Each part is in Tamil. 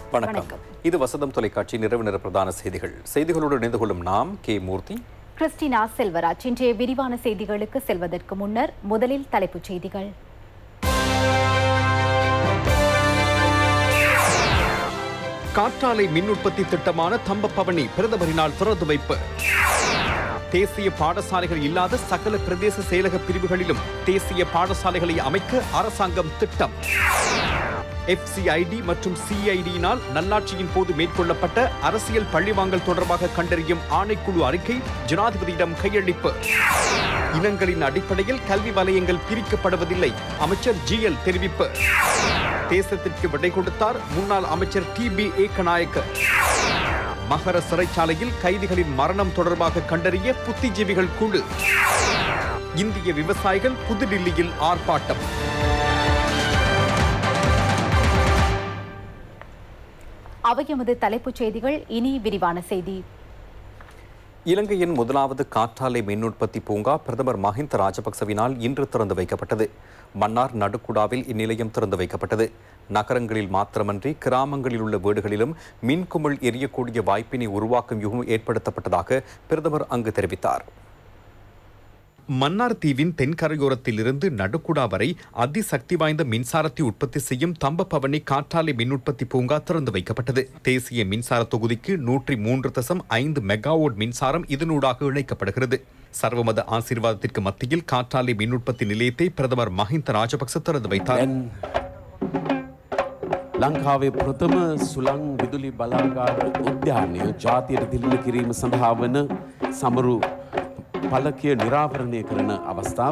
வணக்கம் இது வசந்தம் தொலைக்காட்சி நிறைவு நேர பிரதான செய்திகள் செய்திகளோடு இணைந்து கொள்ளும் நாம் கே மூர்த்தி கிறிஸ்டினா செல்வராஜ் இன்றைய விரிவான செய்திகளுக்கு செல்வதற்கு முன்னர் முதலில் தலைப்புச் செய்திகள் காற்றாலை மின் உற்பத்தி திட்டமான தம்பப்பவனி பிரதமரினால் திறந்து வைப்பு தேசிய பாடசாலைகள் இல்லாத சகல பிரதேச செயலக பிரிவுகளிலும் தேசிய பாடசாலைகளை அமைக்க அரசாங்கம் திட்டம் எஃப்சிஐடி மற்றும் சிஐடியினால் நல்லாட்சியின் போது மேற்கொள்ளப்பட்ட அரசியல் பழிவாங்கல் தொடர்பாக கண்டறியும் ஆணைக்குழு அறிக்கை ஜனாதிபதியிடம் கையளிப்பு இனங்களின் அடிப்படையில் கல்வி வலயங்கள் பிரிக்கப்படுவதில்லை அமைச்சர் ஜிஎல் தெரிவிப்பு தேசத்திற்கு விடை கொடுத்தார் முன்னாள் அமைச்சர் டி பி ஏக்கநாயக்க மகர சிறைச்சாலையில் கைதிகளின் மரணம் தொடர்பாக கண்டறிய புத்திஜீவிகள் குழு இந்திய விவசாயிகள் புதுடில்லியில் ஆர்ப்பாட்டம் அவை எமது தலைப்புச் செய்திகள் இனி விரிவான செய்தி இலங்கையின் முதலாவது காற்றாலை மின் உற்பத்தி பூங்கா பிரதமர் மஹிந்த ராஜபக்சவினால் இன்று திறந்து வைக்கப்பட்டது மன்னார் நடுக்குடாவில் இந்நிலையம் திறந்து வைக்கப்பட்டது நகரங்களில் மாத்திரமன்றி கிராமங்களில் உள்ள வீடுகளிலும் மின்குமிழ் எரியக்கூடிய வாய்ப்பினை உருவாக்கும் யுகம் ஏற்படுத்தப்பட்டதாக பிரதமர் அங்கு தெரிவித்தார் மன்னார் தீவின் தென்கரையோரத்திலிருந்து நடுக்குடா வரை அதிசக்தி வாய்ந்த மின்சாரத்தை உற்பத்தி செய்யும் தம்பப்பவனி காற்றாலை மின் உற்பத்தி பூங்கா திறந்து வைக்கப்பட்டது தேசிய மின்சார தொகுதிக்கு நூற்றி மூன்று தசம் ஐந்து மெகாவோட் மின்சாரம் இதனூடாக இணைக்கப்படுகிறது சர்வமத ஆசீர்வாதத்திற்கு மத்தியில் காற்றாலை மின் உற்பத்தி நிலையத்தை பிரதமர் மஹிந்த ராஜபக்ச திறந்து வைத்தார் ලංකාවේ ප්‍රථම සුළං විදුලි බලාගාර උද්‍යානය ජාතියට දිලින කිරීම සඳහා වන සමරු පලකය නිරාවරණය කරන අවස්ථාව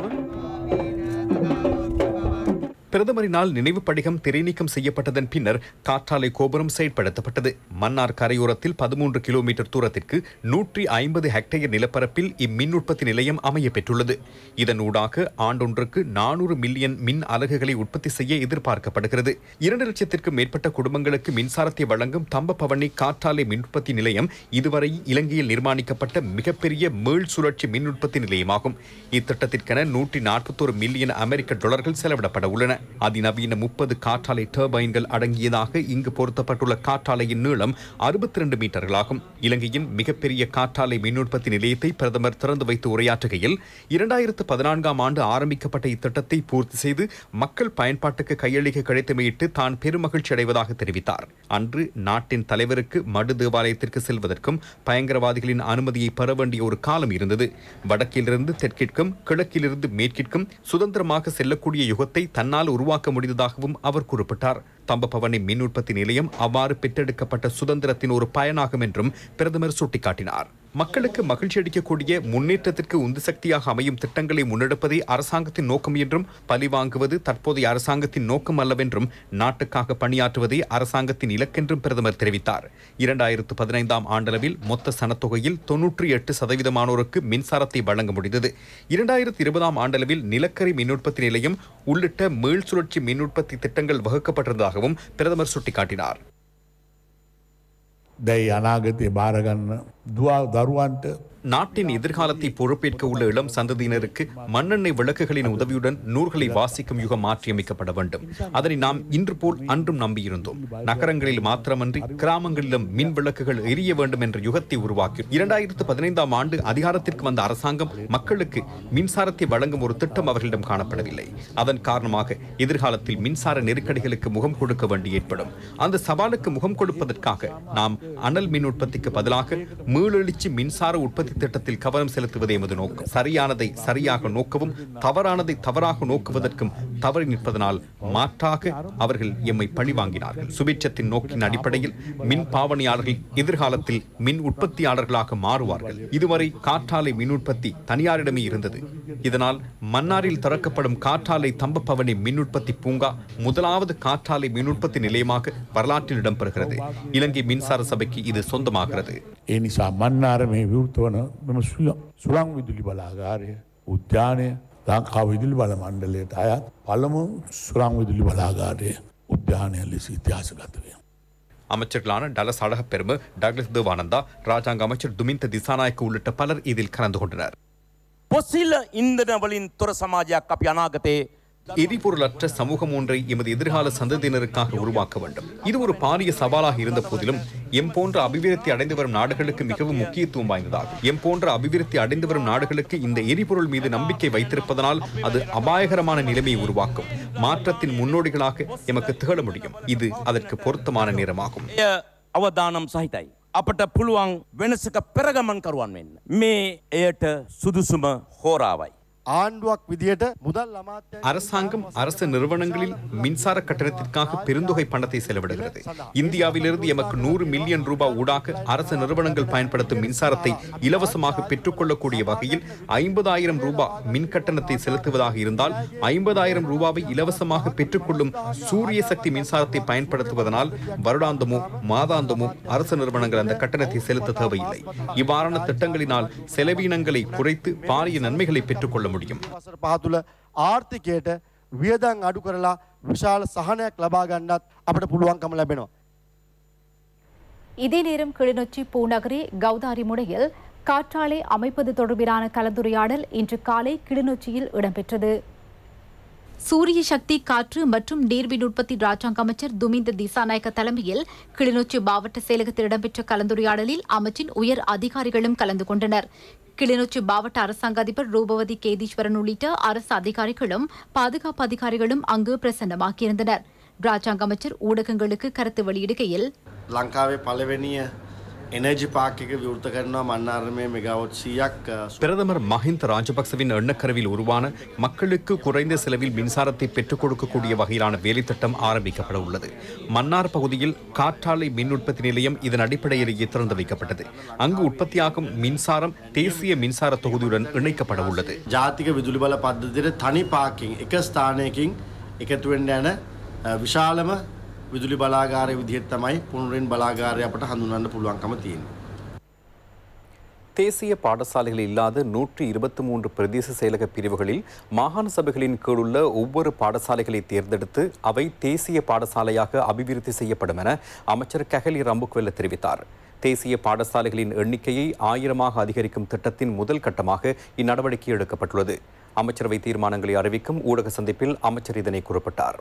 பிரதமரினால் நினைவு படிகம் திரைநீக்கம் செய்யப்பட்டதன் பின்னர் காற்றாலை கோபுரம் செயற்படுத்தப்பட்டது மன்னார் கரையோரத்தில் பதிமூன்று கிலோமீட்டர் தூரத்திற்கு நூற்றி ஐம்பது ஹெக்டேயர் நிலப்பரப்பில் இம்மின் உற்பத்தி நிலையம் அமைய பெற்றுள்ளது இதன் ஊடாக ஆண்டொன்றுக்கு நானூறு மில்லியன் மின் அலகுகளை உற்பத்தி செய்ய எதிர்பார்க்கப்படுகிறது இரண்டு லட்சத்திற்கும் மேற்பட்ட குடும்பங்களுக்கு மின்சாரத்தை வழங்கும் தம்பபவனி காற்றாலை மின் உற்பத்தி நிலையம் இதுவரை இலங்கையில் நிர்மாணிக்கப்பட்ட மிகப்பெரிய மீள் சுழற்சி மின் உற்பத்தி நிலையமாகும் இத்திட்டத்திற்கென நூற்றி நாற்பத்தோரு மில்லியன் அமெரிக்க டாலர்கள் செலவிடப்பட உள்ளன அதிநவீன முப்பது காற்றாலை டர்பைன்கள் அடங்கியதாக இங்கு பொருத்தப்பட்டுள்ள காற்றாலையின் நீளம் அறுபத்தி ரெண்டு மீட்டர்களாகும் இலங்கையின் மிகப்பெரிய காற்றாலை மின் உற்பத்தி நிலையத்தை பிரதமர் திறந்து வைத்து உரையாற்றுகையில் இரண்டாயிரத்து பதினான்காம் ஆண்டு ஆரம்பிக்கப்பட்ட இத்திட்டத்தை பூர்த்தி செய்து மக்கள் பயன்பாட்டுக்கு கையளிக்க கிடைத்தமையிட்டு தான் பெருமகிழ்ச்சி அடைவதாக தெரிவித்தார் அன்று நாட்டின் தலைவருக்கு மடு தேவாலயத்திற்கு செல்வதற்கும் பயங்கரவாதிகளின் அனுமதியை பெற வேண்டிய ஒரு காலம் இருந்தது வடக்கிலிருந்து தெற்கிற்கும் கிழக்கிலிருந்து மேற்கிற்கும் சுதந்திரமாக செல்லக்கூடிய யுகத்தை தன்னால் உருவாக்க முடிந்ததாகவும் அவர் குறிப்பிட்டார் தம்பபவனி மின் உற்பத்தி நிலையம் அவ்வாறு பெற்றெடுக்கப்பட்ட சுதந்திரத்தின் ஒரு பயனாகும் என்றும் பிரதமர் சுட்டிக்காட்டினார் மக்களுக்கு மகிழ்ச்சி அளிக்கக்கூடிய முன்னேற்றத்திற்கு உந்து சக்தியாக அமையும் திட்டங்களை முன்னெடுப்பதே அரசாங்கத்தின் நோக்கம் என்றும் பழிவாங்குவது தற்போதைய அரசாங்கத்தின் நோக்கம் அல்லவென்றும் நாட்டுக்காக பணியாற்றுவதே அரசாங்கத்தின் இலக்கென்றும் பிரதமர் தெரிவித்தார் இரண்டாயிரத்து பதினைந்தாம் ஆண்டளவில் மொத்த சனத்தொகையில் தொன்னூற்றி எட்டு சதவீதமானோருக்கு மின்சாரத்தை வழங்க முடிந்தது இரண்டாயிரத்து இருபதாம் ஆண்டளவில் நிலக்கரி மின் உற்பத்தி நிலையம் உள்ளிட்ட மீள் சுழற்சி மின் உற்பத்தி திட்டங்கள் வகுக்கப்பட்டிருந்ததாகவும் பிரதமர் சுட்டிக்காட்டினார் දැයි අනාගතය භාරගන්න දවා දරුවන්ට நாட்டின் எதிர்காலத்தை பொறுப்பேற்க உள்ள இளம் சந்ததியினருக்கு மண்ணெண்ணெய் விளக்குகளின் உதவியுடன் நூல்களை வாசிக்கும் யுகம் மாற்றியமைக்கப்பட வேண்டும் அதனை நாம் இன்று போல் அன்றும் நம்பியிருந்தோம் நகரங்களில் மாத்திரமன்றி கிராமங்களிலும் மின் விளக்குகள் எரிய வேண்டும் என்ற யுகத்தை உருவாக்கி இரண்டாயிரத்து பதினைந்தாம் ஆண்டு அதிகாரத்திற்கு வந்த அரசாங்கம் மக்களுக்கு மின்சாரத்தை வழங்கும் ஒரு திட்டம் அவர்களிடம் காணப்படவில்லை அதன் காரணமாக எதிர்காலத்தில் மின்சார நெருக்கடிகளுக்கு முகம் கொடுக்க வேண்டி ஏற்படும் அந்த சவாலுக்கு முகம் கொடுப்பதற்காக நாம் அனல் மின் உற்பத்திக்கு பதிலாக மீளெழுச்சி மின்சார உற்பத்தி திட்டத்தில் கவனம் செலுத்துவதே எமது நோக்கம் சரியானதை சரியாக நோக்கவும் தவறானதை தவறாக நோக்குவதற்கும் தவறி நிற்பதனால் மாற்றாக அவர்கள் எம்மை பழிவாங்கினார்கள் சுபிட்சத்தின் நோக்கின் அடிப்படையில் மின் பாவனையாளர்கள் எதிர்காலத்தில் மின் உற்பத்தியாளர்களாக மாறுவார்கள் இதுவரை காற்றாலை மின் உற்பத்தி தனியாரிடமே இருந்தது இதனால் மன்னாரில் திறக்கப்படும் காற்றாலை தம்பப்பவனி மின் உற்பத்தி பூங்கா முதலாவது காற்றாலை மின் உற்பத்தி நிலையமாக வரலாற்றில் இடம்பெறுகிறது இலங்கை மின்சார சபைக்கு இது சொந்தமாகிறது ඒ නිසා මන්නාර මේ විවෘත වන මෙම සුළං විදුලි බලාගාරය උද්‍යානය ලංකා විදුලි බල මණ්ඩලයට අයත් පළමු සුරං විදුලි බලාගාරය උද්‍යානය ලෙස ඉතිහාසගතවය. அமைச்சர்களான டலஸ் அழகப்பெருமு டக்ளஸ் தேவானந்தா ராஜாங்க அமைச்சர் துமிந்த திசாநாயக்க உள்ளிட்ட பலர் இதில் கலந்து கொண்டனர் පොසිල්ල ඉන්දන වලින් තොර සමාජයක් අපි අනාගතයේ எரிபொருளற்ற சமூகம் ஒன்றை எமது எதிர்கால சந்ததியினருக்காக உருவாக்க வேண்டும் இது ஒரு பாரிய சவாலாக இருந்த போதிலும் எம் போன்ற அபிவிருத்தி அடைந்து வரும் நாடுகளுக்கு மிகவும் முக்கியத்துவம் வாய்ந்ததாகும் எம் போன்ற அபிவிருத்தி அடைந்து வரும் நாடுகளுக்கு இந்த எரிபொருள் மீது நம்பிக்கை வைத்திருப்பதனால் அது அபாயகரமான நிலைமையை உருவாக்கும் மாற்றத்தின் முன்னோடிகளாக எமக்கு திகழ முடியும் இது அதற்கு பொருத்தமான நேரமாகும் එය අවදානම් සහිතයි. අපට පුළුවන් වෙනසක පෙරගමන් කරුවන් වෙන්න. මේ එයට සුදුසුම හෝරාවයි. ආණ්ඩුවක් විදියට මුදල් අමාත්‍ය அரசாங்கம் அரசு நிறுவனங்களில் மின்சார கட்டணத்திற்காக பெருந்தொகை பணத்தை செலவிடுகிறது இந்தியாவிலிருந்து எமக்கு நூறு மில்லியன் ரூபாய் ஊடாக அரசு நிறுவனங்கள் பயன்படுத்தும் மின்சாரத்தை இலவசமாக பெற்றுக்கொள்ளக்கூடிய வகையில் ஐம்பதாயிரம் ரூபாய் மின் கட்டணத்தை செலுத்துவதாக இருந்தால் ஐம்பதாயிரம் ரூபாவை இலவசமாக பெற்றுக்கொள்ளும் சூரிய சக்தி மின்சாரத்தை பயன்படுத்துவதனால் வருடாந்தமோ மாதாந்தமோ அரசு நிறுவனங்கள் அந்த கட்டணத்தை செலுத்த தேவையில்லை இவ்வாறான திட்டங்களினால் செலவீனங்களை குறைத்து பாரிய நன்மைகளை பெற்றுக்கொள்ள முடியும் වසර පහතුළ ආර්ථිකයට වියදං අඩු කරලා විශාල සහනයක් ලබා ගන්නත් අපට පුළුවන්කම ලැබෙනවා. இதே நேரம் கிளிநொச்சி பூநகரி கௌதாரி முனையில் காற்றாலை அமைப்பது தொடர்பிலான கலந்துரையாடல் இன்று காலை கிளிநொச்சியில் இடம்பெற்றது சூரிய சக்தி காற்று மற்றும் நீர்மின் உற்பத்தி ராஜாங்க அமைச்சர் துமிந்த திசாநாயக்க தலைமையில் கிளிநொச்சி மாவட்ட செயலகத்தில் இடம்பெற்ற கலந்துரையாடலில் அமைச்சின் உயர் அதிகாரிகளும் கலந்து கொண்டனர் கிளிநொச்சி மாவட்ட அரசாங்க அதிபர் ரூபவதி கேதீஸ்வரன் உள்ளிட்ட அரசு அதிகாரிகளும் பாதுகாப்பு அதிகாரிகளும் அங்கு பிரசன்னமாகியிருந்தனர் ராஜாங்க அமைச்சர் ஊடகங்களுக்கு கருத்து வெளியிடுகையில் ලංකාවේ පලවෙනිය එනජි පාකික විවෘත කරනවා මන්නාරමය මෙගවොත් සියක් பிரதமர் மஹிந்த ராஜபக்சவின் எண்ணக்கருவில் உருவான மக்களுக்கு குறைந்த செலவில் மின்சாரத்தை பெற்றுக் கொடுக்கக்கூடிய வகையிலான வேலைத்திட்டம் ஆரம்பிக்கப்பட உள்ளது மன்னார் பகுதியில் காற்றாலை மின் உற்பத்தி நிலையம் இதன் அடிப்படையிலேயே திறந்து வைக்கப்பட்டது அங்கு உற்பத்தியாகும் மின்சாரம் தேசிய மின்சார தொகுதியுடன் இணைக்கப்பட உள்ளது ජාතික විදුලි බල පද්ධතියට තනි පාකින් එක ස්ථානයකින් එකතුවෙන්ඩ යන අ, විශාලම විදුලි බලාගාරය විදිහත් තමයි පුනරින් බලාගාරය අපට හඳුනන්න පුළුවන්කම තියෙන. தேசிய பாடசாலைகள் இல்லாத நூற்றி இருபத்தி மூன்று பிரதேச செயலக பிரிவுகளில் மாகாண சபைகளின் கீழுள்ள ஒவ்வொரு பாடசாலைகளை தேர்ந்தெடுத்து அவை தேசிய பாடசாலையாக அபிவிருத்தி செய்யப்படும் என அமைச்சர் கஹலி ரம்புக்வெல்ல தெரிவித்தார் தேசிய பாடசாலைகளின் எண்ணிக்கையை ஆயிரமாக அதிகரிக்கும் திட்டத்தின் முதல் கட்டமாக இந்நடவடிக்கை எடுக்கப்பட்டுள்ளது அமைச்சரவை தீர்மானங்களை அறிவிக்கும் ஊடக சந்திப்பில் அமைச்சர் இதனை குறிப்பிட்டார்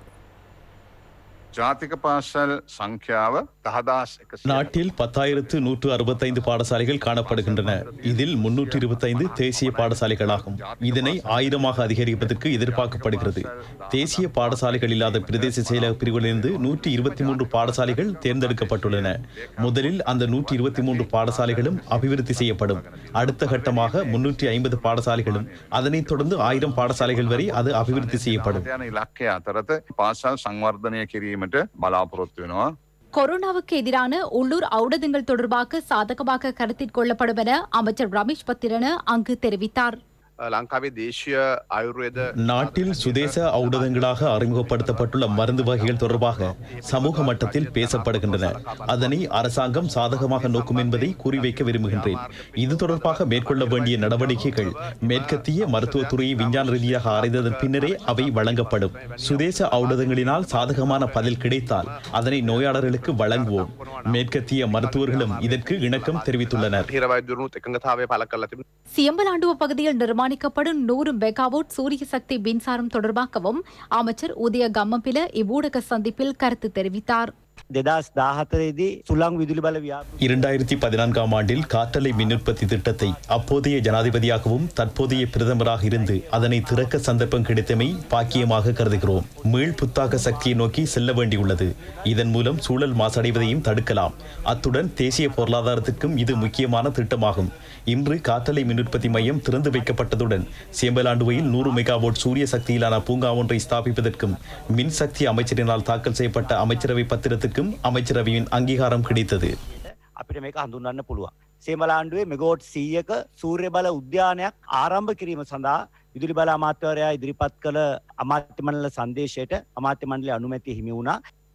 ජාතික පාසල් සංඛ්‍යාව දහදස් එක நாட்டில் பத்தாயிரத்து நூற்று அறுபத்தைந்து பாடசாலைகள் காணப்படுகின்றன இதில் முன்னூற்று இருபத்தைந்து தேசிய பாடசாலைகளாகும் இதனை ஆயிரமாக அதிகரிப்பதற்கு எதிர்பார்க்கப்படுகிறது தேசிய பாடசாலைகள் இல்லாத பிரதேச செயலக பிரிவுகளிலிருந்து நூற்றி இருபத்தி மூன்று பாடசாலைகள் தேர்ந்தெடுக்கப்பட்டுள்ளன முதலில் அந்த நூற்றி இருபத்தி மூன்று பாடசாலைகளும் அபிவிருத்தி செய்யப்படும் அடுத்த கட்டமாக முன்னூற்றி ஐம்பது பாடசாலைகளும் அதனைத் தொடர்ந்து ஆயிரம் பாடசாலைகள் வரை அது அபிவிருத்தி செய்யப்படும் යන ඉලක්කය අතරත පාසල් සංවර්ධනය කිරීමට බලාපොරොත්තු වෙනවා. கொரோனாவுக்கு எதிரான உள்ளூர் ஊடகங்கள் தொடர்பாக சாதகமாக கருத்தில் கொள்ளப்படும் என அமைச்சர் ரமேஷ் பத்திரன அங்கு தெரிவித்தார் ලංකාවේ දේශය අයුර්වේද நாட்டில் சுதேச ஊடகங்களாக அறிமுகப்படுத்தப்பட்டுள்ள மருந்து வகைகள் தொடர்பாக சமூக மட்டத்தில் பேசப்படுகின்றன அதனை அரசாங்கம் சாதகமாக நோக்கும் என்பதை குறிவைக்க விரும்புகின்றேன் இது தொடர்பாக மேற்கொள்ள வேண்டிய நடவடிக்கைகள் மேற்கத்திய மருத்துவத்துறையை விஞ்ஞான ரீதியாக ஆராய்ந்ததன் பின்னரே அவை வழங்கப்படும் சுதேச ஊடகங்களினால் சாதகமான பதில் கிடைத்தால் அதனை நோயாளர்களுக்கு வழங்குவோம் மேற்கத்திய மருத்துவர்களும் இதற்கு இணக்கம் தெரிவித்துள்ளனர் හිරවෛදරුණුත් එකඟතාවය පල කල තිබ சியம்பலாண்டுவ பகுதியில் நிர்மாணிக்கப்படும் நூறு மெகாவாட் சூரிய சக்தி மின்சாரம் தொடர்பாகவும் அமைச்சர் உதய கம்மபில இவ்வூடக சந்திப்பில் கருத்து தெரிவித்தார் දෙදස් දාහතරේදී සුළං විදුලි බල ව්‍යා இரண்டாயிரத்தி பதினான்காம் ஆண்டில் காற்றலை மின் உற்பத்தி திட்டத்தை அப்போதைய ஜனாதிபதியாகவும் தற்போதைய பிரதமராக இருந்து அதனை திறக்க சந்தர்ப்பம் கிடைத்தமை பாக்கியமாக கருதுகிறோம் மீள் புத்தாக்க சக்தியை நோக்கி செல்ல வேண்டியுள்ளது இதன் மூலம் சூழல் மாசடைவதையும் தடுக்கலாம் அத்துடன் தேசிய பொருளாதாரத்திற்கும் இது முக்கியமான திட்டமாகும் இன்று காற்றலை மின் உற்பத்தி மையம் திறந்து வைக்கப்பட்டதுடன் சேம்பலாண்டுவையில் நூறு மெகாவாட் சூரிய சக்தியிலான பூங்கா ஒன்றை ஸ்தாபிப்பதற்கும் மின்சக்தி அமைச்சரினால் தாக்கல் செய்யப்பட்ட அமைச்சரவை பத்திரத்திற்கும் அமைச்சரவையின் அங்கீகாரம் கிடைத்தது අපිට මේක හඳුන්න්න පුළුවන්. සේමලාන්ඩුවේ මෙගෝට් සීයක සූර්ය බල උද්‍යානයක් ආරම්භ කිරීම සඳහා විදුලි බල අමාත්‍යවරයා ඉදිරිපත් කළ අමාත්‍යමණල සන්දේශයට අමාත්‍ය මණ්ඩලය අනුමැති හිමි වුණා.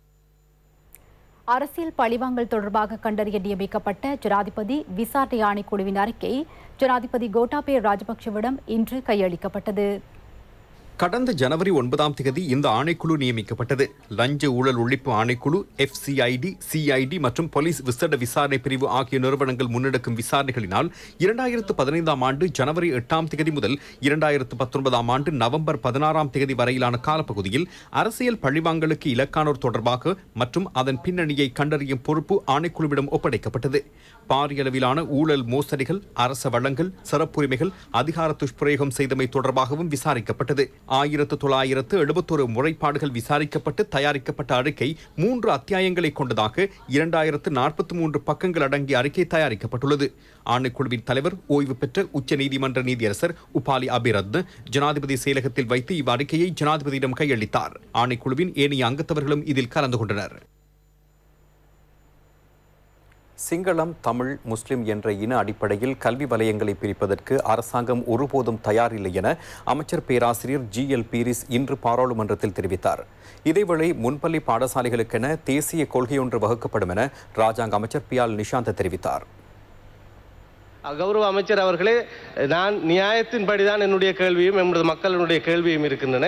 அரசியல் பழிவாங்கல் தொடர்பாக கண்டறிய நியமிக்கப்பட்ட ஜனாதிபதி விசாரணை ஆணைக்குழுவின் அறிக்கை ஜனாதிபதி கோட்டாபய ராஜபக்சவிடம் இன்று கையளிக்கப்பட்டது கடந்த ஜனவரி ஒன்பதாம் தேதி இந்த ஆணைக்குழு நியமிக்கப்பட்டது லஞ்ச ஊழல் ஒழிப்பு ஆணைக்குழு எஃப்சிஐடி சிஐடி மற்றும் போலீஸ் விசேட விசாரணை பிரிவு ஆகிய நிறுவனங்கள் முன்னெடுக்கும் விசாரணைகளினால் இரண்டாயிரத்து பதினைந்தாம் ஆண்டு ஜனவரி எட்டாம் தேதி முதல் இரண்டாயிரத்து பத்தொன்பதாம் ஆண்டு நவம்பர் பதினாறாம் தேதி வரையிலான காலப்பகுதியில் அரசியல் பழிவாங்கலுக்கு இலக்கானோர் தொடர்பாக மற்றும் அதன் பின்னணியை கண்டறியும் பொறுப்பு ஆணைக்குழுவிடம் ஒப்படைக்கப்பட்டது பாரியளவிலான ஊழல் மோசடிகள் அரச வளங்கள் சிறப்புரிமைகள் அதிகார துஷ்பிரயோகம் செய்தமை தொடர்பாகவும் விசாரிக்கப்பட்டது ஆயிரத்து தொள்ளாயிரத்து எழுபத்தொரு முறைப்பாடுகள் விசாரிக்கப்பட்டு தயாரிக்கப்பட்ட அறிக்கை மூன்று அத்தியாயங்களை கொண்டதாக இரண்டாயிரத்து நாற்பத்தி மூன்று பக்கங்கள் அடங்கிய அறிக்கை தயாரிக்கப்பட்டுள்ளது ஆணைக்குழுவின் தலைவர் ஓய்வு பெற்ற உச்ச நீதிமன்ற நீதியரசர் உபாலி அபிரத்ன ஜனாதிபதி செயலகத்தில் வைத்து இவ்வறிக்கையை ஜனாதிபதியிடம் கையளித்தார் ஆணைக்குழுவின் ஏனைய அங்கத்தவர்களும் இதில் கலந்து கொண்டனர் சிங்களம் தமிழ் முஸ்லிம் என்ற இன அடிப்படையில் கல்வி வலயங்களை பிரிப்பதற்கு அரசாங்கம் ஒருபோதும் தயாரில்லை என அமைச்சர் பேராசிரியர் ஜி எல் பீரிஸ் இன்று பாராளுமன்றத்தில் தெரிவித்தார் இதேவேளை முன்பள்ளி பாடசாலைகளுக்கென தேசிய கொள்கையொன்று வகுக்கப்படும் என ராஜாங்க அமைச்சர் பி ஆல் நிஷாந்த் தெரிவித்தார் கௌரவ அமைச்சர் அவர்களே நான் நியாயத்தின்படி தான் என்னுடைய கேள்வியும் எமது மக்களுடைய கேள்வியும் இருக்கின்றன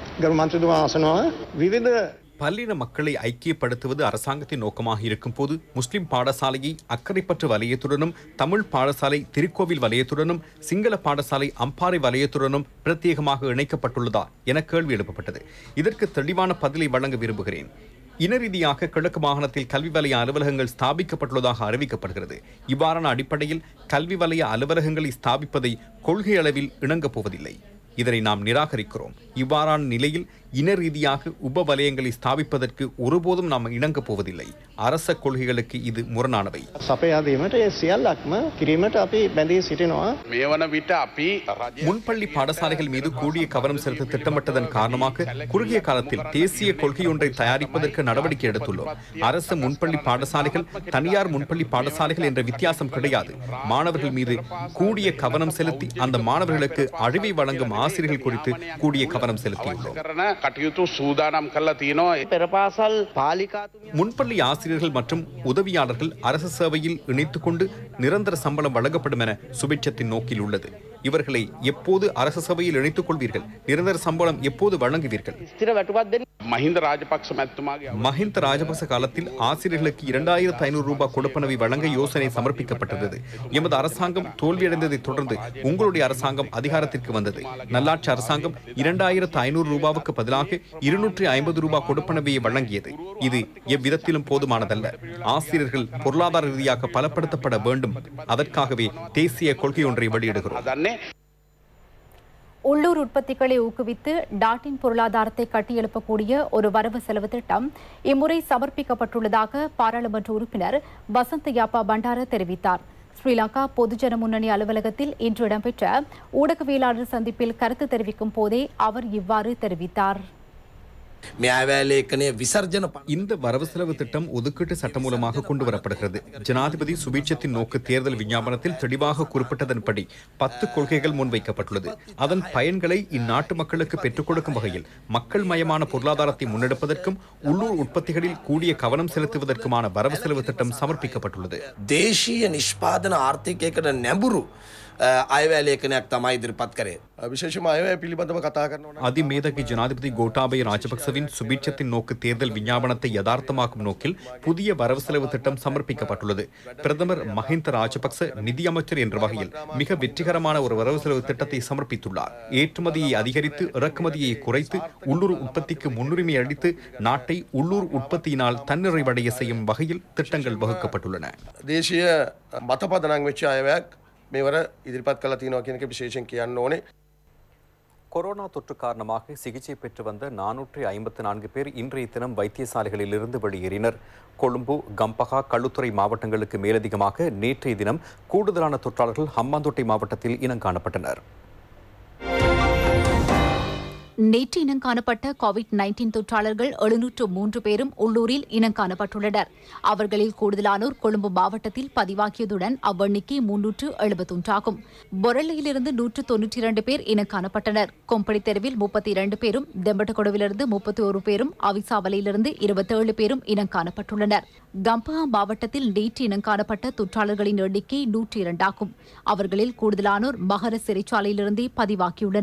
விவித பல்லின மக்களை ஐக்கியப்படுத்துவது அரசாங்கத்தின் நோக்கமாக இருக்கும் போது முஸ்லிம் பாடசாலையை அக்கரைப்பற்று வலயத்துடனும் தமிழ் பாடசாலை திருக்கோவில் வலயத்துடனும் சிங்கள பாடசாலை அம்பாறை வலயத்துடனும் பிரத்யேகமாக இணைக்கப்பட்டுள்ளதா என கேள்வி எழுப்பப்பட்டது இதற்கு தெளிவான பதிலை வழங்க விரும்புகிறேன் இன ரீதியாக கிழக்கு மாகாணத்தில் கல்வி வலய அலுவலகங்கள் ஸ்தாபிக்கப்பட்டுள்ளதாக அறிவிக்கப்படுகிறது இவ்வாறான அடிப்படையில் கல்வி வலய அலுவலகங்களை ஸ்தாபிப்பதை கொள்கை அளவில் இணங்கப் போவதில்லை இதனை நாம் நிராகரிக்கிறோம் இவ்வாறான நிலையில் இன ரீதியாக உப வலயங்களை ஸ்தாபிப்பதற்கு ஒருபோதும் நாம் இணங்கப் போவதில்லை அரச கொள்கைகளுக்கு இது முரணானவை සපයාදීමට ඒ සියල්ලක්ම කිරීමට අපි බැඳී සිටිනවා. මේ වන විට අපි முன்பள்ளி பாடசாலைகள் மீது கூடிய கவனம் செலுத்த திட்டமிட்டதன் காரணமாக குறுகிய காலத்தில் தேசிய கொள்கையொன்றை தயாரிப்பதற்கு நடவடிக்கை எடுத்துள்ளோம் அரசு முன்பள்ளி பாடசாலைகள் தனியார் முன்பள்ளி பாடசாலைகள் என்ற வித்தியாசம் கிடையாது மாணவர்கள் மீது கூடிய கவனம் செலுத்தி அந்த மாணவர்களுக்கு அழிவை வழங்கும் ஆசிரியர்கள் குறித்து கூடிய கவனம் செலுத்தியுள்ளோம் කරන කටයුතු සූදානම් කරලා තියෙනවා පෙරපාසල් පාලිකා முன்பள்ளி ஆசிரியர்கள் மற்றும் உதவியாளர்கள் அரசு சேவையில் இணைத்துக் கொண்டு நிரந்தர சம்பளம் வழங்கப்படும் என சுபிட்சத்தின் நோக்கில் உள்ளது இவர்களை எப்போது அரசு சபையில் இணைத்துக் கொள்வீர்கள் நிரந்தர சம்பளம் எப்போது வழங்குவீர்கள் ස්තිර වැටුපත් දෙන්න මහින්ද රාජපක්ෂ මැත්තුමාගේ மஹிந்த ராஜபக்ச காலத்தில் ஆசிரியர்களுக்கு இரண்டாயிரத்து ஐநூறு ரூபாய் கொடுப்பனவை வழங்க யோசனை சமர்ப்பிக்கப்பட்டது எமது அரசாங்கம் தோல்வியடைந்ததைத் தொடர்ந்து உங்களுடைய அரசாங்கம் அதிகாரத்திற்கு வந்தது நல்லாட்சி அரசாங்கம் இரண்டாயிரத்து ஐநூறு ரூபாவுக்கு பதிலாக இருநூற்றி ஐம்பது ரூபாய் கொடுப்பனவையை வழங்கியது இது எவ்விதத்திலும் போதுமானதல்ல ஆசிரியர்கள் பொருளாதார ரீதியாக பலப்படுத்தப்பட வேண்டும் அதற்காகவே தேசிய கொள்கை ஒன்றை வெளியிடுகிறோம் දන්නේ உள்ளூர் உற்பத்திகளை ஊக்குவித்து நாட்டின் பொருளாதாரத்தை கட்டியெழுப்பக்கூடிய ஒரு வரவு செலவு திட்டம் இம்முறை சமர்ப்பிக்கப்பட்டுள்ளதாக பாராளுமன்ற உறுப்பினர் வசந்த யாப்பா பண்டார தெரிவித்தார் ஸ்ரீலங்கா பொதுஜன முன்னணி அலுவலகத்தில் இன்று இடம்பெற்ற ஊடகவியலாளர் சந்திப்பில் கருத்து தெரிவிக்கும் போதே அவர் இவ்வாறு தெரிவித்தார் இந்த வரவு செலவு திட்டம் ஒதுக்கீட்டு சட்டம் மூலமாக கொண்டு வரப்படுகிறது ஜனாதிபதி சுபீட்சத்தின் நோக்கு தேர்தல் விஞ்ஞாபனத்தில் தெளிவாக குறிப்பிட்டதன்படி பத்து கொள்கைகள் முன்வைக்கப்பட்டுள்ளது அதன் பயன்களை இந்நாட்டு மக்களுக்கு பெற்றுக் கொடுக்கும் வகையில் மக்கள் மயமான பொருளாதாரத்தை முன்னெடுப்பதற்கும் உள்ளூர் உற்பத்திகளில் கூடிய கவனம் செலுத்துவதற்குமான வரவு செலவு திட்டம் சமர்ப்பிக்கப்பட்டுள்ளது දේශීය නිෂ්පාදන ආර්ථිකයකට නැඹුරු අයවැලේකනයක් තමයි ඉදිරිපත් කරේ. විශේෂම අයවැය පිළිබඳව කතා කරනවා නම් அதிமேதகி ஜனாதிபதி கோட்டாபய ராஜபக்சவின் சுபீட்சத்தின் நோக்கு தேர்தல் விஞ்ஞாபனத்தை யதார்த்தமாக்கும் நோக்கில் புதிய வரவு செலவு திட்டம் சமர்ப்பிக்கப்பட்டுள்ளது பிரதமர் மஹிந்த ராஜபக்ச நிதியமைச்சர் என்ற வகையில் மிக வெற்றிகரமான ஒரு வரவு செலவு திட்டத்தை சமர்ப்பித்துள்ளார் ஏற்றுமதியை அதிகரித்து இறக்குமதியை குறைத்து உள்ளூர் உற்பத்திக்கு முன்னுரிமை அளித்து நாட்டை உள்ளூர் உற்பத்தியினால் தன்னிறைவடைய செய்யும் வகையில் திட்டங்கள் வகுக்கப்பட்டுள்ளன දේශය මතපදනං වෙච්ච අයවැයක් මෙවර ඉදිරිපත් කලා තියෙනවා කියනක විශේෂෙන් කියන්න ඕනේ கொரோனா தொற்று காரணமாக சிகிச்சை பெற்று வந்த நானூற்றி ஐம்பத்தி நான்கு பேர் இன்றைய தினம் வைத்தியசாலைகளில் இருந்து வெளியேறினர் கொழும்பு கம்பகா களுத்துறை மாவட்டங்களுக்கு மேலதிகமாக நேற்றைய தினம் கூடுதலான தொற்றாளர்கள் ஹம்பாந்தோட்டை மாவட்டத்தில் இனங்காணப்பட்டனர் நேற்று இனம் காணப்பட்ட கோவிட் நைன்டீன் தொற்றாளர்கள் எழுநூற்று மூன்று பேரும் உள்ளூரில் இனம் காணப்பட்டுள்ளனர் அவர்களில் கூடுதலானோர் கொழும்பு மாவட்டத்தில் பதிவாகியதுடன் அவ்வெண்ணிக்கை முன்னூற்று எழுபத்தொன்றாகும் பொரளையிலிருந்து நூற்று தொன்னூற்றி இரண்டு பேர் இனம் காணப்பட்டனர் கொம்படி தெருவில் முப்பத்தி இரண்டு பேரும் தெம்பட்டகொடவிலிருந்து முப்பத்தி ஒரு பேரும் அவிசாவலையிலிருந்து இருபத்தேழு பேரும் இனம் காணப்பட்டுள்ளனர் கம்பஹா மாவட்டத்தில் நேற்று இனம் காணப்பட்ட தொற்றாளர்களின் எண்ணிக்கை நூற்றி இரண்டாகும் அவர்களில் கூடுதலானோர் மகர சிறைச்சாலையிலிருந்தே பதிவாகியுள்ளனர்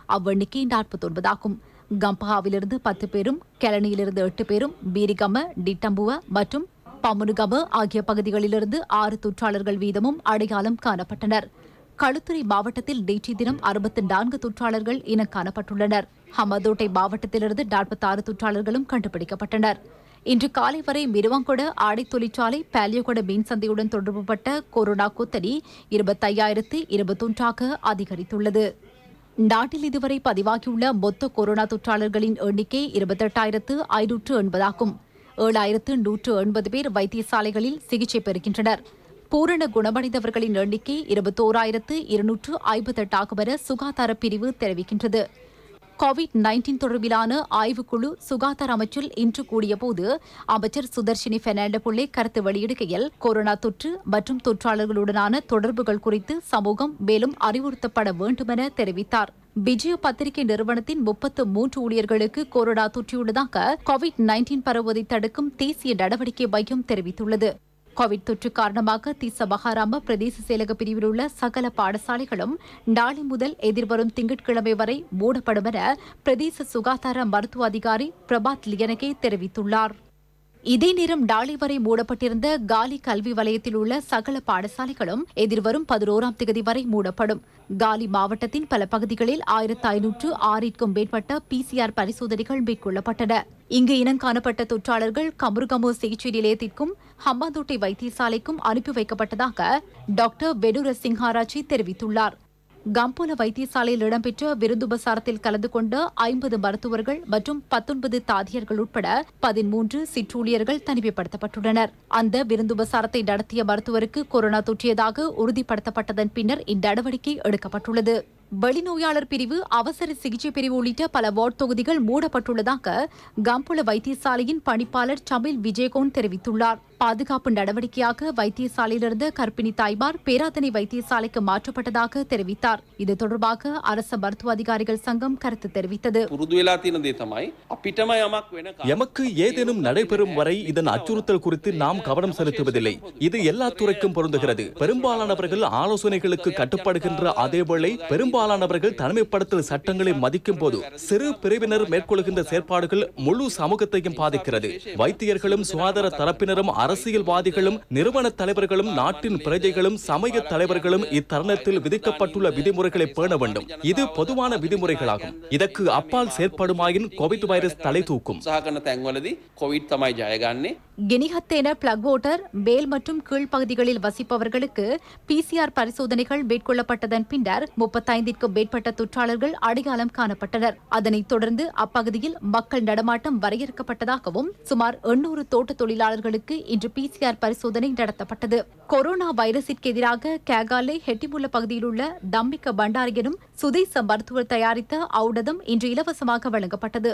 அவ்வெண்ணிக்கை நாற்பத்தொன்பதாகும் கம்பஹாவிலிருந்து பத்து பேரும் கெலனியிலிருந்து எட்டு பேரும் பீரிகம டிட்டம்புவ மற்றும் பமுனுகம ஆகிய பகுதிகளிலிருந்து ஆறு தொற்றாளர்கள் வீதமும் அடையாளம் காணப்பட்டனர் களுத்துறை மாவட்டத்தில் நேற்றைய தினம் அறுபத்தி நான்கு தொற்றாளர்கள் இனம் காணப்பட்டுள்ளனர் ஹமதோட்டை மாவட்டத்திலிருந்து நாற்பத்தாறு தொற்றாளர்களும் கண்டுபிடிக்கப்பட்டனர் இன்று காலை வரை மிருவங்கொட ஆடை தொழிற்சாலை பாலியகொட மீன் சந்தையுடன் தொடர்புபட்ட கொரோனா கொத்தடி இருபத்தையாயிரத்து இருபத்தொன்றாக அதிகரித்துள்ளது நாட்டில் இதுவரை பதிவாகியுள்ள மொத்த கொரோனா தொற்றாளர்களின் எண்ணிக்கை இருபத்தெட்டாயிரத்து ஐநூற்று எண்பதாகும் ஏழாயிரத்து நூற்று எண்பது பேர் வைத்தியசாலைகளில் சிகிச்சை பெறுகின்றனர் பூரண குணமடைந்தவர்களின் எண்ணிக்கை இருபத்தோராயிரத்து இருநூற்று ஐம்பத்தெட்டாகும் என சுகாதார பிரிவு தெரிவிக்கின்றது கோவிட் நைன்டீன் தொடர்பிலான ஆய்வுக்குழு சுகாதார அமைச்சில் இன்று கூடியபோது அமைச்சர் சுதர்ஷினி பெர்னாண்டோ புள்ளே கருத்து வெளியிடுகையில் கொரோனா தொற்று மற்றும் தொற்றாளர்களுடனான தொடர்புகள் குறித்து சமூகம் மேலும் அறிவுறுத்தப்பட வேண்டும் என தெரிவித்தார் விஜய பத்திரிகை நிறுவனத்தின் முப்பத்து மூன்று ஊழியர்களுக்கு கொரோனா தொற்றியுள்ளதாக கோவிட் நைன்டீன் பரவுவதை தடுக்கும் தேசிய நடவடிக்கை மையம் தெரிவித்துள்ளது கோவிட் தொற்று காரணமாக திச மகாராம பிரதேச செயலக பிரிவில் உள்ள சகல பாடசாலைகளும் நாளை முதல் எதிர்வரும் திங்கட்கிழமை வரை மூடப்படும் என பிரதேச சுகாதார மருத்துவ அதிகாரி பிரபாத் லியனகே தெரிவித்துள்ளார் இதே நேரம் நாளை வரை மூடப்பட்டிருந்த காலி கல்வி வலயத்தில் உள்ள சகல பாடசாலைகளும் எதிர்வரும் பதினோராம் தேதி வரை மூடப்படும் காலி மாவட்டத்தின் பல பகுதிகளில் ஆயிரத்து ஐநூற்று ஆறிற்கும் மேற்பட்ட பிசிஆர் பரிசோதனைகள் மேற்கொள்ளப்பட்டன இங்கு இனம் காணப்பட்ட தொற்றாளர்கள் கமுருகமோ சிகிச்சை நிலையத்திற்கும் ஹம்பாந்தோட்டை வைத்தியசாலைக்கும் அனுப்பி வைக்கப்பட்டதாக டாக்டர் வெடுர சிங்ஹாராஜி தெரிவித்துள்ளார் கம்போல வைத்தியசாலையில் இடம்பெற்ற விருந்துபசாரத்தில் கலந்து கொண்ட ஐம்பது மருத்துவர்கள் மற்றும் பத்தொன்பது தாதியர்கள் உட்பட பதிமூன்று சிற்றூழியர்கள் தனிமைப்படுத்தப்பட்டுள்ளனர் அந்த விருந்துபசாரத்தை நடத்திய மருத்துவருக்கு கொரோனா தொற்றியதாக உறுதிப்படுத்தப்பட்டதன் பின்னர் இந்நடவடிக்கை எடுக்கப்பட்டுள்ளது வெளிநோயாளர் பிரிவு அவசர சிகிச்சை பிரிவு உள்ளிட்ட பல வார்டு தொகுதிகள் மூடப்பட்டுள்ளதாக கம்புல வைத்தியசாலையின் பணிப்பாளர் சமில் விஜயகோன் தெரிவித்துள்ளார் பாதுகாப்பு நடவடிக்கையாக வைத்தியசாலையில் இருந்த கர்ப்பிணி தாய்மார் பேராதனை வைத்தியசாலைக்கு மாற்றப்பட்டதாக தெரிவித்தார் இது தொடர்பாக அரச மருத்துவ அதிகாரிகள் சங்கம் கருத்து தெரிவித்தது පුරුදු වෙලා තියෙන දේ තමයි අපිටම යමක් වෙන எமக்கு ஏதேனும் நடைபெறும் வரை இதன் அச்சுறுத்தல் குறித்து நாம் கவனம் செலுத்துவதில்லை இது எல்லா துறைக்கும் பொருந்துகிறது பெரும்பாலானவர்கள் ஆலோசனைகளுக்கு கட்டுப்படுகின்ற அதேவேளை பெரும்பாலானவர்கள் தனிமைப்படுத்தல் சட்டங்களை மதிக்கும் போது சிறு பிரிவினர் மேற்கொள்கின்ற செயற்பாடுகள் முழு சமூகத்தையும் பாதிக்கிறது வைத்தியர்களும் சுகாதார தரப்பினரும் அரசியல்வாதிகளும் நிறுவன தலைவர்களும் நாட்டின் பிரஜைகளும் சமய தலைவர்களும் இத்தருணத்தில் விதிக்கப்பட்டுள்ள விதிமுறைகளை பேண வேண்டும் இது பொதுவான விதிமுறைகளாகும் இதற்கு அப்பால் செயற்படுமாயின் கோவிட் வைரஸ் தலை தூக்கும் උත්සාහ කරන තැන්වලදී කොවිඩ් තමයි ජයගන්නේ கினிஹத்தேன பிளக் ஓட்டர் மேல் மற்றும் கீழ் பகுதிகளில் வசிப்பவர்களுக்கு பிசிஆர் பரிசோதனைகள் மேற்கொள்ளப்பட்டதன் பின்னர் முப்பத்தைந்திற்கும் மேற்பட்ட தொற்றாளர்கள் அடையாளம் காணப்பட்டனர் அதனைத் தொடர்ந்து அப்பகுதியில் மக்கள் நடமாட்டம் வரையறுக்கப்பட்டதாகவும் சுமார் எண்ணூறு தோட்ட தொழிலாளர்களுக்கு இன்று பிசிஆர் பரிசோதனை நடத்தப்பட்டது கொரோனா வைரஸிற்கு எதிராக கேகாலே ஹெட்டிமுல்ல பகுதியில் உள்ள தம்பிக்க பண்டாரி எனும் சுதேச மருத்துவர் தயாரித்த ஔடதம் இன்று இலவசமாக வழங்கப்பட்டது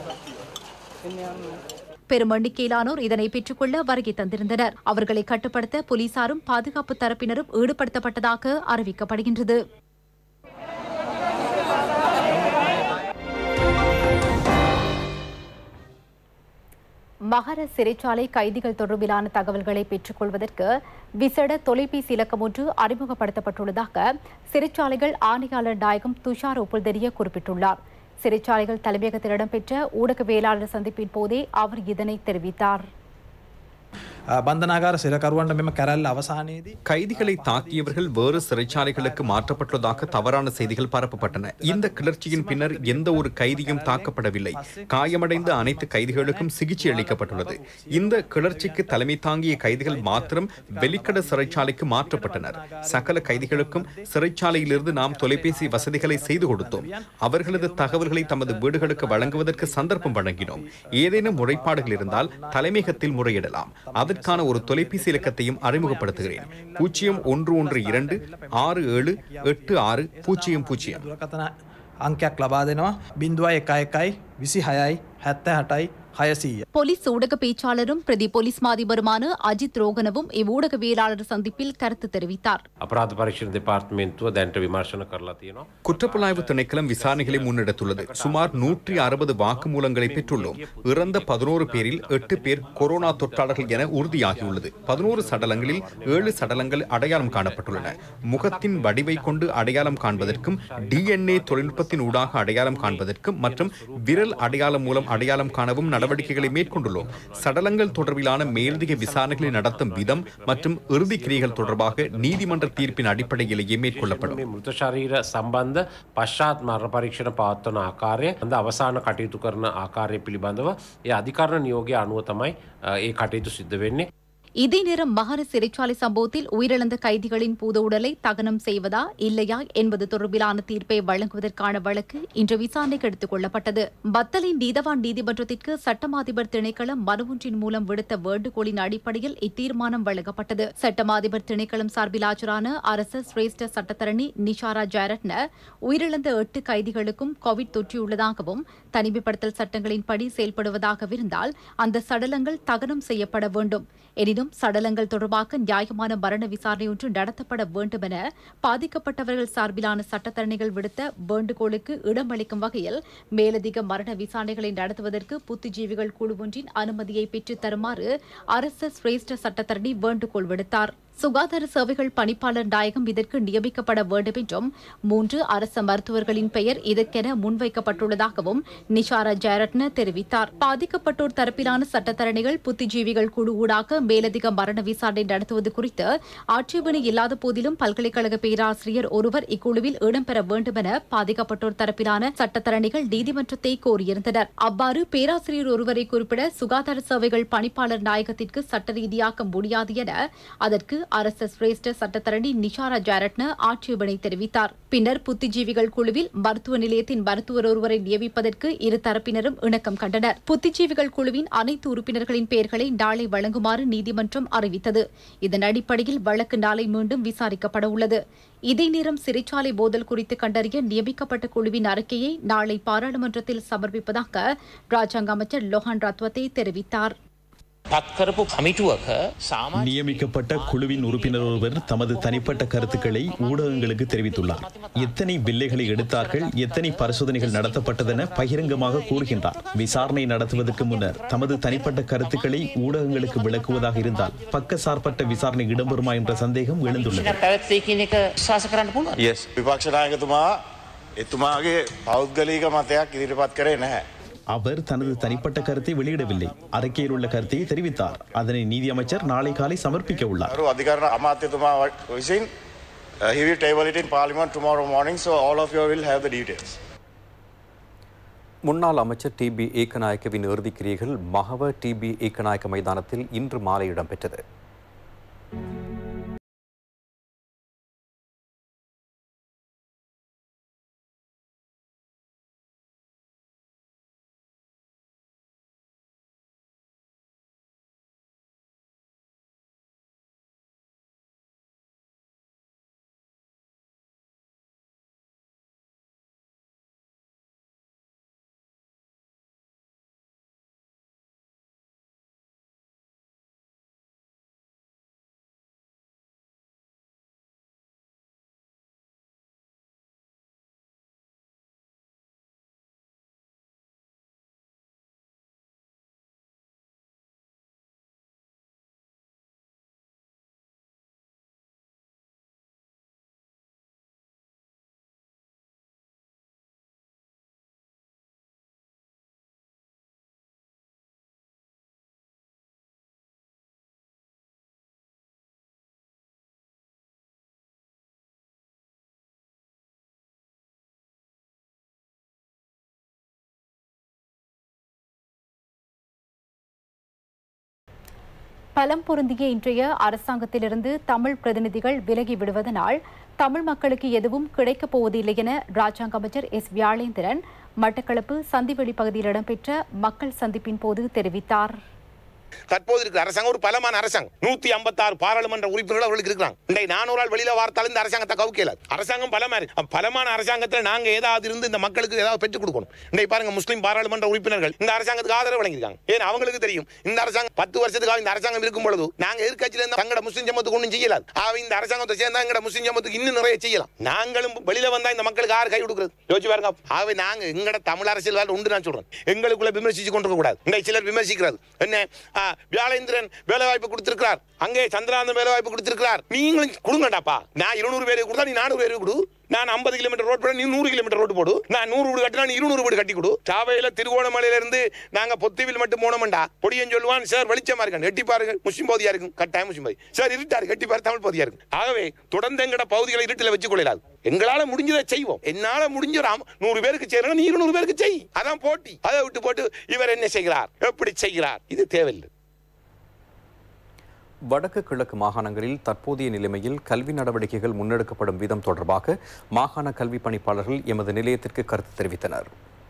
பெரும் எண்ணிக்கையிலானோர் இதனை பெற்றுக்கொள்ள வருகை தந்திருந்தனர் அவர்களை கட்டுப்படுத்த போலீசாரும் பாதுகாப்பு தரப்பினரும் ஈடுபடுத்தப்பட்டதாக அறிவிக்கப்படுகின்றது மகர சிறைச்சாலை கைதிகள் தொடர்பிலான தகவல்களை பெற்றுக்கொள்வதற்கு விசேட தொலைபேசி இலக்கம் ஒன்று அறிமுகப்படுத்தப்பட்டுள்ளதாக சிறைச்சாலைகள் ஆணையாளர் நாயகம் துஷார் ஒப்புல்தெரிய குறிப்பிட்டுள்ளார் சிறைச்சாலைகள் தலைமையகத்தில் இடம்பெற்ற ஊடகவியலாளர் சந்திப்பின் போதே அவர் இதனை தெரிவித்தார் බන්ධනාගාර සිරකරුවන්ට මෙම කැරැල්ල අවසානයේදී கைதிகளை தாக்கியவர்கள் வேறு சிறைச்சாலைகளுக்கு மாற்றப்பட்டுள்ளதாக தவறான செய்திகள் பரப்பப்பட்டன இந்த கிளர்ச்சியின் பின்னர் எந்த ஒரு கைதியும் தாக்கப்படவில்லை காயமடைந்த அனைத்து கைதிகளுக்கும் சிகிச்சை அளிக்கப்பட்டுள்ளது இந்த கிளர்ச்சிக்கு தலைமை தாங்கிய கைதிகள் மாத்திரம் வெலிக்கட சிறைச்சாலைக்கு மாற்றப்பட்டனர் சகல கைதிகளுக்கும் சிறைச்சாலையிலிருந்து நாம் தொலைபேசி வசதிகளை செய்து கொடுத்தோம் அவர்களது தகவல்களை தமது வீடுகளுக்கு வழங்குவதற்கு சந்தர்ப்பம் வழங்கினோம் ஏதேனும் முறைப்பாடுகள் இருந்தால் தலைமையகத்தில் முறையிடலாம் அதற்கான ஒரு தொலைபேசி இலக்கத்தையும் அறிமுகப்படுத்துகிறேன் பூஜ்ஜியம் ஒன்று ஒன்று இரண்டு ஆறு ஏழு எட்டு ஆறு பூஜ்ஜியம் பூஜ்ஜியம் දුරකතන අංකයක් ලබා දෙනවා බින්දුව එකයි එකයි විසි හයයි හැත්ත හටයි හයසීය. போலீஸ் ஊடக பேச்சாளரும் பிரதி போலீஸ் மாதிபருமான அஜித் ரோகனவும் இவ்வூடகவியலாளர் சந்திப்பில் கருத்து தெரிவித்தார் අපරාධ පරීක්ෂණ දෙපාර්තමේන්තුව දැන්ට විමර්ශන කරලා තියෙනවා. குற்றப்புலனாய்வு திணைக்களம் விசாரணைகளை முன்னெடுத்துள்ளது சுமார் நூற்றி அறுபது வாக்குமூலங்களை பெற்றுள்ளோம் இறந்த பதினோரு பேரில் எட்டு பேர் கொரோனா தொற்றாளர்கள் என உறுதியாகியுள்ளது பதினோரு சடலங்களில் ஏழு சடலங்கள் அடையாளம் காணப்பட்டுள்ளன முகத்தின் வடிவை கொண்டு அடையாளம் காண்பதற்கும் டிஎன்ஏ தொழில்நுட்பத்தின் ஊடாக அடையாளம் காண்பதற்கும் மற்றும் விரல் அடையாளம் மூலம் அடையாளம் காணவும் நடவடிக்கைகளை மேற்கொண்டுள்ளோம் சடலங்கள் தொடர்பிலான மேலதிக விசாரணைகளை நடத்தும் விதம் மற்றும் இறுதி கிரியைகள் தொடர்பாக நீதிமன்ற தீர்ப்பின் அடிப்படையிலேயே மேற்கொள்ளப்படும் මේ මෘත ශරීර සම්බන්ධ පශ්චාත් මරණ පරීක්ෂණ පවත්වන ආකාරය හඳ අවසාන කටයුතු කරන ආකාරය පිළිබඳව ඒ අධිකරණ නියෝගය අනුව තමයි අ, ඒ කටයුතු සිද්ධ වෙන්නේ. இதே நேரம் மகர சிறைச்சாலை சம்பவத்தில் உயிரிழந்த கைதிகளின் பூத உடலை தகனம் செய்வதா இல்லையா என்பது தொடர்பிலான தீர்ப்பை வழங்குவதற்கான வழக்கு இன்று விசாரணைக்கு எடுத்துக் கொள்ளப்பட்டது பத்தலின் நீதவான் நீதிமன்றத்திற்கு சட்டமாதிபர் திணைக்களம் மனு ஒன்றின் மூலம் விடுத்த வேண்டுகோளின் அடிப்படையில் இத்தீர்மானம் வழங்கப்பட்டது சட்டமாதிபர் திணைக்களம் சார்பில் ஆஜரான அரச சிரேஷ்ட சட்டத்தரணி நிஷாரா ஜெயரட்ன உயிரிழந்த எட்டு கைதிகளுக்கும் கோவிட் தொற்றியுள்ளதாகவும் தனிமைப்படுத்தல் சட்டங்களின்படி செயல்படுவதாகவிருந்தால் அந்த சடலங்கள் தகனம் செய்யப்பட வேண்டும் எனினும் சடலங்கள் தொடர்பாக நியாயமான மரண விசாரணை ஒன்று நடத்தப்பட வேண்டும் என பாதிக்கப்பட்டவர்கள் சார்பிலான சட்டத்தரணிகள் விடுத்த வேண்டுகோளுக்கு இடமளிக்கும் வகையில் மேலதிக மரண விசாரணைகளை நடத்துவதற்கு புத்திஜீவிகள் குழு ஒன்றின் அனுமதியை பெற்றுத் தருமாறு அரச சிரேஷ்ட சட்டத்தரணி வேண்டுகோள் விடுத்தார் சுகாதார சேவைகள் பணிப்பாளர் நாயகம் இதற்கு நியமிக்கப்பட வேண்டும் என்றும் மூன்று அரச மருத்துவர்களின் பெயர் இதற்கென முன்வைக்கப்பட்டுள்ளதாகவும் நிஷாரா ஜெயரட்ன தெரிவித்தார் பாதிக்கப்பட்டோர் தரப்பிலான சட்டத்தரணிகள் புத்திஜீவிகள் குழு ஊடாக மேலதிக மரண விசாரணை நடத்துவது குறித்து ஆட்சேபனை இல்லாத போதிலும் பல்கலைக்கழக பேராசிரியர் ஒருவர் இக்குழுவில் இடம்பெற வேண்டும் என பாதிக்கப்பட்டோர் தரப்பிலான சட்டத்தரணிகள் நீதிமன்றத்தை கோரியிருந்தனர் அவ்வாறு பேராசிரியர் ஒருவரை குறிப்பிட சுகாதார சேவைகள் பணிப்பாளர் நாயகத்திற்கு சட்ட ரீதியாக்க முடியாது என அதற்கு அரச சிரேஷ்ட சட்டத்தரணி நிஷாரா ஜாரட்ன ஆட்சேபனை தெரிவித்தார் பின்னர் புத்திஜீவிகள் குழுவில் மருத்துவ நிலையத்தின் மருத்துவர் ஒருவரை நியமிப்பதற்கு இரு தரப்பினரும் இணக்கம் கண்டனர் புத்திஜீவிகள் குழுவின் அனைத்து உறுப்பினர்களின் பெயர்களை நாளை வழங்குமாறு நீதிமன்றம் அறிவித்தது இதன் அடிப்படையில் வழக்கு நாளை மீண்டும் விசாரிக்கப்பட உள்ளது இதே நேரம் சிறைச்சாலை மோதல் குறித்து கண்டறிய நியமிக்கப்பட்ட குழுவின் அறிக்கையை நாளை பாராளுமன்றத்தில் சமர்ப்பிப்பதாக ராஜாங்க அமைச்சர் லோஹான் ரத்வத்தே தெரிவித்தார் පත්කරපු කමිටුවක සාමා நியமிக்கப்பட்ட குழுவின் உறுப்பினர் ஒருவர் தமது தனிப்பட்ட கருத்துக்களை ஊடகங்களுக்கு தெரிவித்துள்ளார் எத்தனை பில்லைகளை எடுத்தார்கள் எத்தனை பரிசோதனைகள் நடத்தப்பட்டதென பகிரங்கமாக கூறுகின்றார் விசாரணை நடத்துவதற்கு முன்னர் தமது தனிப்பட்ட கருத்துக்களை ஊடகங்களுக்கு விளக்குவதாக இருந்தால் பக்க சார்பட்ட விசாரணை இடம்பெறுமா என்ற சந்தேகம் எழுந்துள்ளது පැවැත්වේ කියන එක ශවාස කරන්න පුළුවන් yes විපක්ෂ නායකතුමා එතුමාගේ පෞද්ගලීක මතයක් ඉදිරිපත් කරේ නැහැ. அவர் தனது தனிப்பட்ட கருத்தை வெளியிடவில்லை அறிக்கையில் உள்ள கருத்தை தெரிவித்தார் அதனை நீதியமைச்சர் நாளை காலை சமர்ப்பிக்க உள்ளார் අරු අධිකරණ අමාත්‍යතුමා විසින් uh, he will table it in parliament tomorrow morning so all of you will have the details. முன்னாள் அமைச்சர் டி பி ஏக்கநாயக்கவின் இறுதிக்கிரியைகள் மகவ டி பி ஏக்கநாயக்க மைதானத்தில் இன்று மாலை இடம்பெற்றது பலம் பொருந்திய இன்றைய அரசாங்கத்திலிருந்து தமிழ் பிரதிநிதிகள் விலகி விடுவதனால் தமிழ் மக்களுக்கு எதுவும் கிடைக்கப் போவதில்லை என ராஜாங்க அமைச்சர் எஸ் வியாழேந்திரன் மட்டக்களப்பு சந்திவெளி பகுதியில் இடம்பெற்ற மக்கள் சந்திப்பின் போது தெரிவித்தார் தற்போது இருக்கிற அரசாங்கம் ஒரு பலமான அரசாங்கம் நூத்தி ஐம்பத்தாறு பாராளுமன்ற உறுப்பினர்கள் அவர்களுக்கு இருக்கிறாங்க இன்றைக்கு நானூறு ஆள் வெளியில வார்த்தாலும் இந்த அரசாங்கத்தை கவுக்கல அரசாங்கம் பலமா இருக்கு அப்ப பலமான அரசாங்கத்தில் நாங்க ஏதாவது இருந்து இந்த மக்களுக்கு ஏதாவது பெற்றுக் கொடுக்கணும் இன்றைக்கு பாருங்க முஸ்லீம் பாராளுமன்ற உறுப்பினர்கள் இந்த அரசாங்கத்துக்கு ஆதரவு வழங்கியிருக்காங்க ஏன் அவங்களுக்கு தெரியும் இந்த அரசாங்கம் பத்து வருஷத்துக்காக இந்த அரசாங்கம் இருக்கும் பொழுது நாங்க எதிர்க்கட்சியில இருந்து தங்கட முஸ்லீம் ஜமத்துக்கு ஒன்றும் செய்யலாம் ஆக இந்த அரசாங்கத்தை சேர்ந்தா எங்கட முஸ்லீம் ஜமத்துக்கு இன்னும் நிறைய செய்யலாம் நாங்களும் வெளியில வந்தா இந்த மக்களுக்கு யார் கை கொடுக்குறது யோசிச்சு பாருங்க ஆகவே நாங்க எங்கட தமிழ் அரசியல் உண்டு நான் சொல்றேன் எங்களுக்குள்ள விமர்சிச்சு கொண்டிருக்க கூடாது இன்றைக்கு சிலர் விமர்சிக்கிறது என்ன ஆ, வியாழேந்திரன் வேலை வாய்ப்பு கொடுத்திருக்கிறார் அங்கே சந்திரானந்தன் வேலை வாய்ப்பு கொடுத்திருக்கிறார் நீங்களும் கொடுங்கடாப்பா நான் இருநூறு பேருக்கு கொடுத்தா நீ நானூறு பேருக்கு கொடு நான் ஐம்பது கிலோமீட்டர் ரோட் போட நீ நூறு கிலோமீட்டர் ரோடு போடு நான் நூறு வீடு கட்டினா நீ இருநூறு வீடு கட்டி கொடு சாவையில திருகோணமலையில இருந்து நாங்க பொத்திவில் மட்டும் போனோம்டா பொடியன் சொல்லுவான் சார் வெளிச்சமா இருக்கான் எட்டி பாருங்க முஸ்லிம் பகுதியா இருக்கும் கட்டாயம் முஸ்லிம் பகுதி சார் இருட்டாரு கட்டி பாரு தமிழ் பகுதியா இருக்கும் ஆகவே தொடர்ந்து எங்கட பகுதிகளை இருட்டில் வச்சு கொள்ளலாது எங்களால முடிஞ்சதை செய்வோம் என்னால முடிஞ்ச ஒரு ஆம- நூறு பேருக்கு செய்யறோம் நீ இருநூறு பேருக்கு செய் அதான் போட்டி அதை விட்டு போட்டு இவர் என்ன செய்கிறார் எப்படி செய்கிறார் இது தேவையில்லை வடக்கு கிழக்கு மாகாணங்களில் தற்போதைய நிலைமையில் கல்வி நடவடிக்கைகள் முன்னெடுக்கப்படும் விதம் தொடர்பாக மாகாண கல்வி பணிப்பாளர்கள் எமது நிலையத்திற்கு கருத்து தெரிவித்தனர்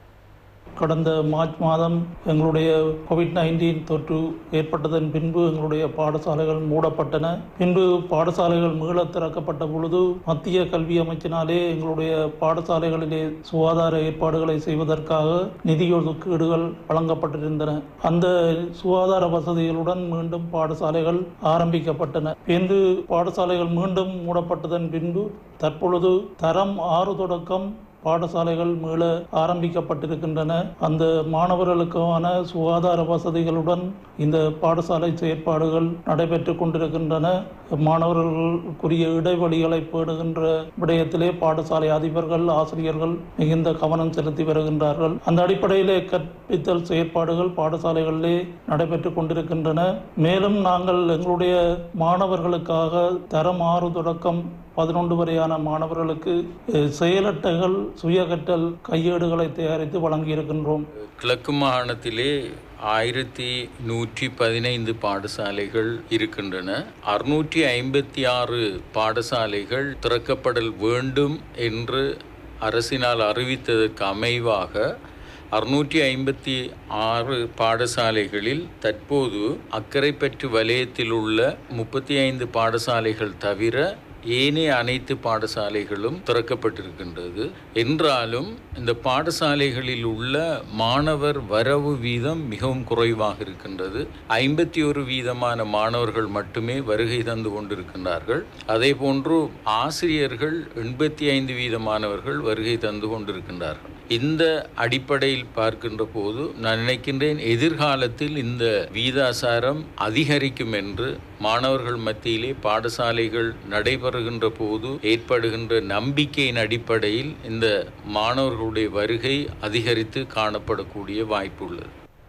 கடந்த மார்ச் மாதம் எங்களுடைய கோவிட் நைன்டீன் தொற்று ஏற்பட்டதன் பின்பு எங்களுடைய பாடசாலைகள் மூடப்பட்டன பின்பு பாடசாலைகள் மீள திறக்கப்பட்ட பொழுது மத்திய கல்வி அமைச்சினாலே எங்களுடைய பாடசாலைகளிலே சுகாதார ஏற்பாடுகளை செய்வதற்காக நிதி ஒதுக்கீடுகள் வழங்கப்பட்டிருந்தன அந்த சுகாதார வசதிகளுடன் மீண்டும் பாடசாலைகள் ஆரம்பிக்கப்பட்டன பின்பு பாடசாலைகள் மீண்டும் மூடப்பட்டதன் பின்பு தற்பொழுது தரம் ஆறு தொடக்கம் பாடசாலைகள் மீள ஆரம்பிக்கப்பட்டிருக்கின்றன அந்த மாணவர்களுக்கான சுகாதார வசதிகளுடன் இந்த பாடசாலை செயற்பாடுகள் நடைபெற்று கொண்டிருக்கின்றன மாணவர்களுக்குரிய இடைவெளிகளை பேணுகின்ற விடயத்திலே பாடசாலை அதிபர்கள் ஆசிரியர்கள் மிகுந்த கவனம் செலுத்தி வருகின்றார்கள் அந்த அடிப்படையிலே கற்பித்தல் செயற்பாடுகள் பாடசாலைகளிலே நடைபெற்று கொண்டிருக்கின்றன மேலும் நாங்கள் எங்களுடைய மாணவர்களுக்காக தரம் ஆறு தொடக்கம் பதினொன்று வரையான மாணவர்களுக்கு அஹ், செயலட்டைகள் சுய கற்றல் கையேடுகளை தயாரித்து வழங்கியிருக்கின்றோம் கிழக்கு மாகாணத்திலே ஆயிரத்தி நூற்றி பதினைந்து பாடசாலைகள் இருக்கின்றன அறுநூற்றி ஐம்பத்தி ஆறு பாடசாலைகள் திறக்கப்படல் வேண்டும் என்று அரசினால் அறிவித்ததற்கு அமைவாக அறுநூற்றி ஐம்பத்தி ஆறு பாடசாலைகளில் தற்போது அக்கரைப்பற்று வலயத்தில் உள்ள முப்பத்தி ஐந்து பாடசாலைகள் தவிர ஏனைய அனைத்து பாடசாலைகளும் திறக்கப்பட்டிருக்கின்றது என்றாலும் இந்த பாடசாலைகளில் உள்ள மாணவர் வரவு வீதம் மிகவும் குறைவாக இருக்கின்றது ஐம்பத்தி ஒரு வீதமான மாணவர்கள் மட்டுமே வருகை தந்து கொண்டிருக்கின்றார்கள் அதே போன்று ஆசிரியர்கள் எண்பத்தி ஐந்து வீதமானவர்கள் வருகை தந்து கொண்டிருக்கின்றார்கள் இந்த அடிப்படையில் பார்க்கின்ற போது நான் நினைக்கின்றேன் எதிர்காலத்தில் இந்த வீதாசாரம் அதிகரிக்கும் என்று மாணவர்கள் மத்தியிலே பாடசாலைகள் நடைபெறுகின்ற போது ஏற்படுகின்ற நம்பிக்கையின் அடிப்படையில் இந்த மாணவர்களுடைய வருகை அதிகரித்து காணப்படக்கூடிய வாய்ப்பு உள்ளது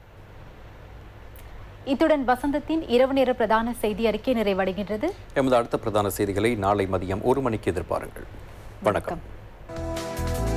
இத்துடன் வசந்தத்தின் இரவு நேர பிரதான செய்தி அறிக்கை நிறைவடைகின்றது எமது அடுத்த பிரதான செய்திகளை நாளை மதியம் ஒரு மணிக்கு எதிர்பாருங்கள் வணக்கம்